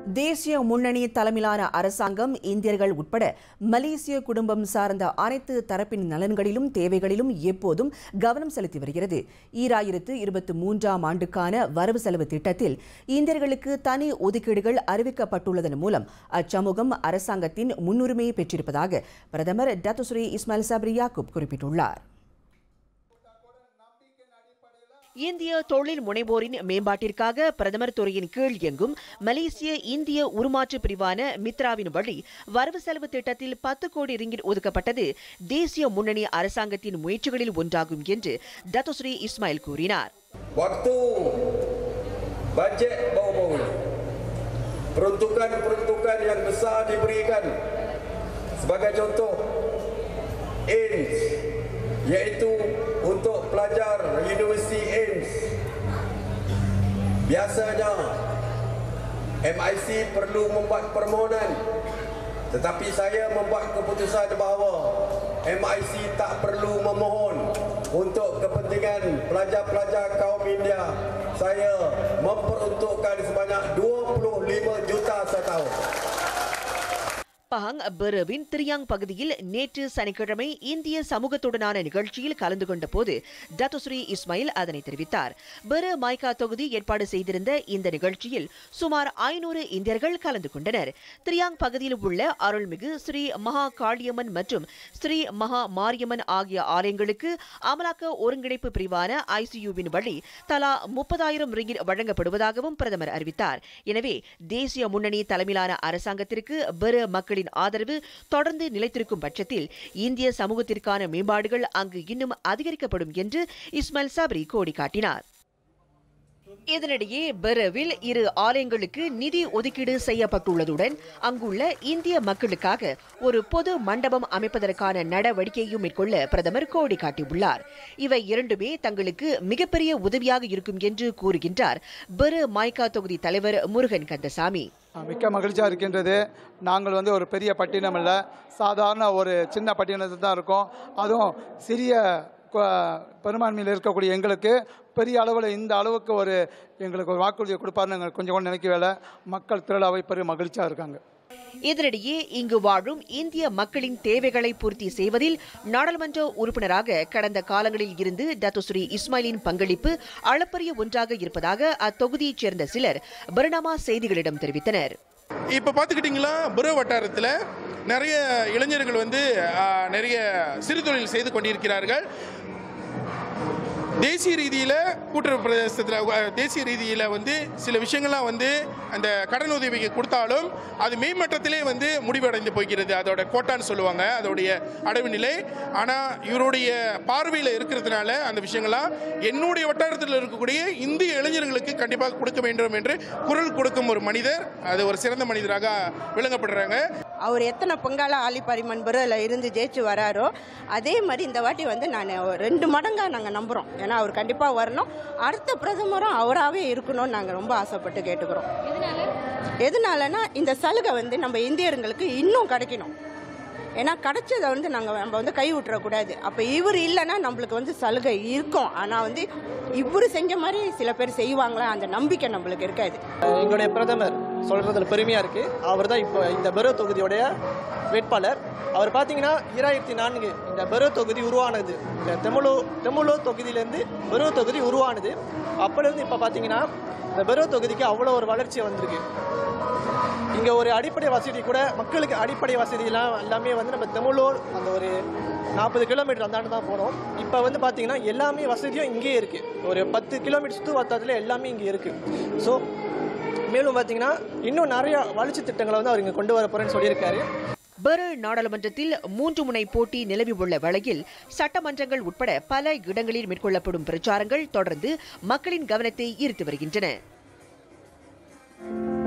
தேசிய முன்னணி தலைமையிலான அரசாங்கம் இந்தியர்கள் உட்பட மலேசிய குடும்பம் சார்ந்த அனைத்து தரப்பின் நலன்களிலும் தேவைகளிலும் எப்போதும் கவனம் செலுத்தி வருகிறது ஈராயிரத்து இருபத்தி மூன்றாம் ஆண்டுக்கான வரவு செலவு திட்டத்தில் இந்தியர்களுக்கு தனி ஒதுக்கீடுகள் அறிவிக்கப்பட்டுள்ளதன் மூலம் அச்சமூகம் அரசாங்கத்தின் முன்னுரிமையை பெற்றிருப்பதாக பிரதமர் டத்துஸ்ரீ இஸ்மாயில் சப்ரி யாக்கூப் குறிப்பிட்டுள்ளார் இந்திய தொழில் முனைவோரின் மேம்பாட்டிற்காக பிரதமர் துறையின் கீழ் இயங்கும் மலேசிய இந்திய உருமாற்று பிரிவான மித்ராவின் வழி வரவு செலவு திட்டத்தில் பத்து கோடி ரிங்கிட் ஒதுக்கப்பட்டது தேசிய முன்னணி அரசாங்கத்தின் முயற்சிகளில் ஒன்றாகும் என்று டத்துஸ்ரீ இஸ்மாயில் கூறினார் Waktu bajet baru-baru ini Peruntukan-peruntukan yang besar diberikan Sebagai contoh AIMS Iaitu untuk pelajar Universiti AIMS Biasanya MIC perlu membuat permohonan Tetapi saya membuat keputusan bahawa MIC tak perlu memohon untuk kepentingan pelajar-pelajar kaum India. Saya memperuntukkan sebanyak 25 juta setahun. பஹங் பெருவின் திரியாங் பகுதியில் நேற்று சனிக்கிழமை இந்திய சமூகத்துடனான நிகழ்ச்சியில் கலந்து கொண்ட போது Datuk Seri Ismail அதனை தெரிவித்தார் பெரு மைக்கா தொகுதி ஏற்பாடு செய்திருந்த இந்த நிகழ்ச்சியில் சுமார் ஐநூறு இந்தியர்கள் கலந்து கொண்டனர் திரியாங் பகுதியில் உள்ள அருள்மிகு ஸ்ரீ மகா காளியம்மன் மற்றும் ஸ்ரீ மகா மாரியம்மன் ஆகிய ஆலயங்களுக்கு அமலாக்க ஒருங்கிணைப்பு பிரிவான ஐசியுவின் வழி தலா முப்பதாயிரம் ரிங்கிட் வழங்கப்படுவதாகவும் பிரதமர் அறிவித்தார் எனவே தேசிய முன்னணி தலைமையிலான அரசாங்கத்திற்கு பெரு மக்களின் ஆதரவு தொடர்ந்து நிலைத்திருக்கும் பட்சத்தில் இந்திய சமூகத்திற்கான மேம்பாடுகள் அங்கு இன்னும் அதிகரிக்கப்படும் என்று இஸ்மாயில் சப்ரி கோடி காட்டினார் இதனிடையே பெரவில் இரு ஆலயங்களுக்கு நிதி ஒதுக்கீடு செய்யப்பட்டுள்ளதுடன் அங்குள்ள இந்திய மக்களுக்காக ஒரு பொது மண்டபம் அமைப்பதற்கான நடவடிக்கையும் மேற்கொள்ள பிரதமர் கோடி காட்டியுள்ளார் இவை இரண்டுமே தங்களுக்கு மிகப்பெரிய உதவியாக இருக்கும் என்று கூறுகின்றார் பெரு மைக்கா தொகுதி தலைவர் முருகன் கந்தசாமி மிக்க மகிழ்ச்சியாக இருக்கின்றது நாங்கள் வந்து ஒரு பெரிய பட்டினம் இல்லை சாதாரண ஒரு சின்ன பட்டினத்தில் தான் இருக்கோம் அதுவும் சிறிய கொ- பெரும்பான்மையில் இருக்கக்கூடிய எங்களுக்கு பெரிய அளவில் இந்த அளவுக்கு ஒரு எங்களுக்கு ஒரு வாக்குறுதியை கொடுப்பாருன்னு எங்களுக்கு கொஞ்சம் கூட நினைக்கவே மக்கள் திருவிழாவை பெரிய மகிழ்ச்சியாக இருக்காங்க இதனிடையே இங்கு வாழும் இந்திய மக்களின் தேவைகளை பூர்த்தி செய்வதில் நாடாளுமன்ற உறுப்பினராக கடந்த காலங்களில் இருந்து டத்துஸ்ரீ இஸ்மாயிலின் பங்களிப்பு அளப்பரிய ஒன்றாக இருப்பதாக அத்தொகுதியைச் சேர்ந்த சிலர் பரிணாமா செய்திகளிடம் தெரிவித்தனர் இப்போ பார்த்துக்கிட்டிங்களா புரோ வட்டாரத்தில் நிறைய இளைஞர்கள் வந்து ஆ, நிறைய சிறு தொழில் செய்து கொண்டிருக்கிறார்கள் தேசிய ரீதியில் கூட்டுறவு பிரதேசத்தில் தேசிய ரீதியில் வந்து சில விஷயங்கள்லாம் வந்து அந்த கடன் உதவி கொடுத்தாலும் அது மேம்பட்டத்திலே வந்து முடிவடைந்து போகிறது அதோட கோட்டான்னு சொல்லுவாங்க அதோடைய அடைவு நிலை ஆனால் இவருடைய பார்வையில் இருக்கிறதுனால அந்த விஷயங்கள்லாம் என்னுடைய வட்டாரத்தில் இருக்கக்கூடிய இந்திய இளைஞர்களுக்கு கண்டிப்பாக கொடுக்க வேண்டும் என்று குரல் கொடுக்கும் ஒரு மனிதர் அது ஒரு சிறந்த மனிதராக விளங்கப்படுறாங்க அவர் எத்தனை பொங்கால ஆலி பரிமன் பருவில் இருந்து ஜெயிச்சு வராரோ அதே மாதிரி இந்த வாட்டி வந்து நான் ரெண்டு மடங்காக நாங்கள் நம்புகிறோம் ஏன்னா அவர் கண்டிப்பாக வரணும் அடுத்த பிரதமரும் அவராகவே இருக்கணும்னு நாங்கள் ரொம்ப ஆசைப்பட்டு கேட்டுக்கிறோம் எதனாலனா இந்த சலுகை வந்து நம்ம இந்தியர்களுக்கு இன்னும் கிடைக்கணும் ஏன்னா கிடைச்சதை வந்து நாங்கள் நம்ம வந்து கை விட்டுறக்கூடாது அப்போ இவர் இல்லைன்னா நம்மளுக்கு வந்து சலுகை இருக்கும் ஆனால் வந்து இவர் செஞ்ச மாதிரி சில பேர் செய்வாங்களா அந்த நம்பிக்கை நம்மளுக்கு இருக்காது எங்களுடைய பிரதமர் சொல்றதுல பெருமையா இருக்கு அவர் தான் இப்போ இந்த பெரோ தொகுதியோடைய வேட்பாளர் அவர் பார்த்தீங்கன்னா ஈராயிரத்தி நான்கு இந்த பெரோ தொகுதி உருவானது இந்த தெமுலோ தெமுலோ தொகுதியிலேருந்து பெரோ தொகுதி உருவானது அப்போலேருந்து இப்போ பார்த்தீங்கன்னா இந்த பெரோ தொகுதிக்கு அவ்வளோ ஒரு வளர்ச்சி வந்திருக்கு இங்கே ஒரு அடிப்படை வசதி கூட மக்களுக்கு அடிப்படை வசதியெல்லாம் எல்லாமே வந்து நம்ம தெமுலூர் அந்த ஒரு நாற்பது கிலோமீட்டர் அந்தாண்டு தான் போனோம் இப்போ வந்து பார்த்தீங்கன்னா எல்லாமே வசதியும் இங்கேயே இருக்குது ஒரு பத்து கிலோமீட்டர் சுற்று வட்டாரத்தில் எல்லாமே இங்கே இருக்குது ஸோ மேலும் பார்த்தீங்கன்னா இன்னும் நிறைய வளர்ச்சி திட்டங்களை வந்து அவர் இங்கே கொண்டு வர போகிறேன்னு சொல்லியிருக்காரு பெரு நாடாளுமன்றத்தில் மூன்று முனை போட்டி நிலவி உள்ள வேளையில் சட்டமன்றங்கள் உட்பட பல இடங்களில் மேற்கொள்ளப்படும் பிரச்சாரங்கள் தொடர்ந்து மக்களின் கவனத்தை ஈர்த்து வருகின்றன